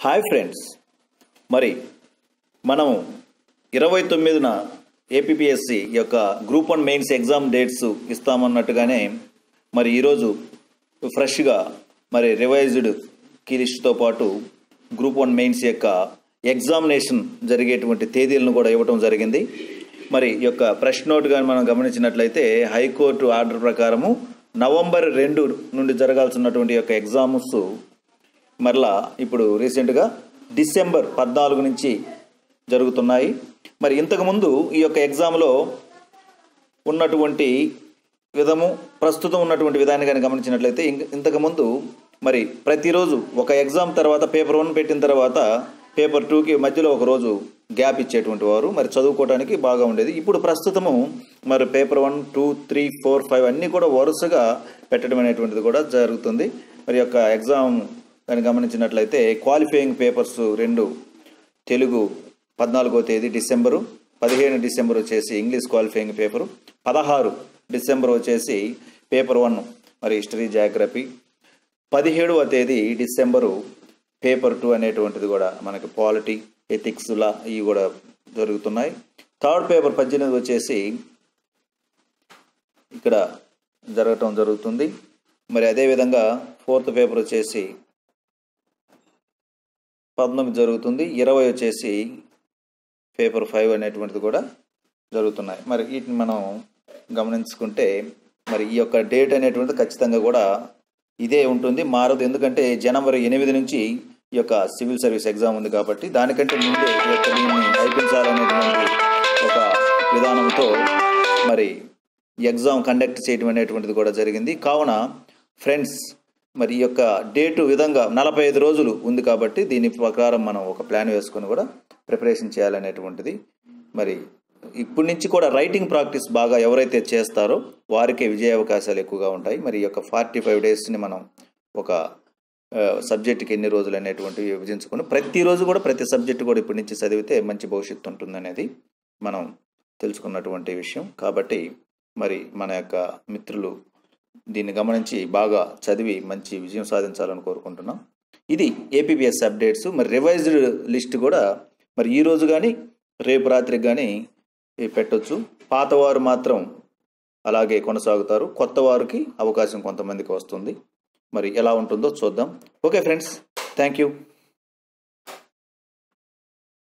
hi friends మరి మనం ఇరవై తొమ్మిదిన ఏపీఎస్సి యొక్క group one mains exam dates ఇస్తామన్నట్టుగానే మరి ఈరోజు ఫ్రెష్గా మరి రివైజ్డ్ కీ లిస్ట్తో పాటు గ్రూప్ వన్ మెయిన్స్ యొక్క ఎగ్జామినేషన్ జరిగేటువంటి తేదీలను కూడా ఇవ్వటం జరిగింది మరి ఈ యొక్క ప్రెస్ నోట్ కానీ మనం గమనించినట్లయితే హైకోర్టు ఆర్డర్ ప్రకారము నవంబర్ రెండు నుండి జరగాల్సినటువంటి యొక్క ఎగ్జామ్స్ మరలా ఇప్పుడు రీసెంట్గా డిసెంబర్ పద్నాలుగు నుంచి జరుగుతున్నాయి మరి ఇంతకుముందు ఈ యొక్క ఎగ్జామ్లో ఉన్నటువంటి విధము ప్రస్తుతం ఉన్నటువంటి విధాన్ని కానీ గమనించినట్లయితే ఇంక- ఇంతకుముందు మరి ప్రతిరోజు ఒక ఎగ్జామ్ తర్వాత పేపర్ వన్ పెట్టిన తర్వాత పేపర్ టూకి మధ్యలో ఒక రోజు గ్యాప్ ఇచ్చేటువంటి వారు మరి చదువుకోవడానికి బాగా ఉండేది ఇప్పుడు ప్రస్తుతము మరి paper one two three four five అన్నీ కూడా వరుసగా పెట్టడం అనేటువంటిది కూడా జరుగుతుంది మరి యొక్క ఎగ్జామ్ కానీ గమనించినట్లయితే క్వాలిఫైయింగ్ పేపర్స్ రెండు తెలుగు పద్నాలుగో తేదీ డిసెంబరు పదిహేను డిసెంబర్ వచ్చేసి ఇంగ్లీష్ క్వాలిఫైయింగ్ పేపరు పదహారు డిసెంబర్ వచ్చేసి పేపర్ వన్ మరి హిస్టరీ జాగ్రఫీ పదిహేడవ తేదీ డిసెంబరు పేపర్ టూ అనేటువంటిది కూడా మనకి పాలిటీ ఎథిక్స్ లా ఇవి కూడా జరుగుతున్నాయి థర్డ్ పేపర్ పద్దెనిమిది వచ్చేసి ఇక్కడ జరగటం జరుగుతుంది మరి అదేవిధంగా ఫోర్త్ పేపర్ వచ్చేసి పంతొమ్మిది జరుగుతుంది ఇరవై వచ్చేసి పేపర్ ఫైవ్ అనేటువంటిది కూడా జరుగుతున్నాయి మరి వీటిని మనం గమనించుకుంటే మరి ఈ యొక్క డేట్ అనేటువంటిది ఖచ్చితంగా కూడా ఇదే ఉంటుంది మారదు ఎందుకంటే జనవరి ఎనిమిది నుంచి ఈ యొక్క సివిల్ సర్వీస్ ఎగ్జామ్ ఉంది కాబట్టి దానికంటే ముందే ఈ యొక్క దీన్ని అయిపించాలనేటువంటి ఒక విధానంతో మరి ఈ ఎగ్జామ్ కండక్ట్ చేయడం అనేటువంటిది కూడా జరిగింది కావున ఫ్రెండ్స్ మరి ఈ యొక్క డేటు విధంగా నలభై ఐదు రోజులు ఉంది కాబట్టి దీని ప్రకారం మనం ఒక ప్లాన్ వేసుకొని కూడా ప్రిపరేషన్ చేయాలనేటువంటిది మరి ఇప్పటి నుంచి కూడా రైటింగ్ ప్రాక్టీస్ బాగా ఎవరైతే చేస్తారో వారికే విజయ అవకాశాలు ఎక్కువగా ఉంటాయి మరి ఈ యొక్క ఫార్టీ ఫైవ్ డేస్ని మనం ఒక సబ్జెక్టుకి ఎన్ని రోజులు అనేటువంటివి విభజించుకొని ప్రతిరోజు కూడా ప్రతి సబ్జెక్టు కూడా ఇప్పటి నుంచి చదివితే మంచి భవిష్యత్తు ఉంటుందనేది మనం తెలుసుకున్నటువంటి విషయం కాబట్టి మరి మన యొక్క మిత్రులు దీన్ని గమనించి బాగా చదివి మంచి విజయం సాధించాలని కోరుకుంటున్నాం ఇది ఏపీబీఎస్ అప్డేట్స్ మరి రివైజ్డ్ లిస్ట్ కూడా మరి ఈ రోజు కానీ రేపు రాత్రికి కానీ పెట్టొచ్చు పాతవారు మాత్రం అలాగే కొనసాగుతారు కొత్త వారికి అవకాశం కొంతమందికి వస్తుంది మరి ఎలా ఉంటుందో చూద్దాం ఓకే ఫ్రెండ్స్ థ్యాంక్ యూ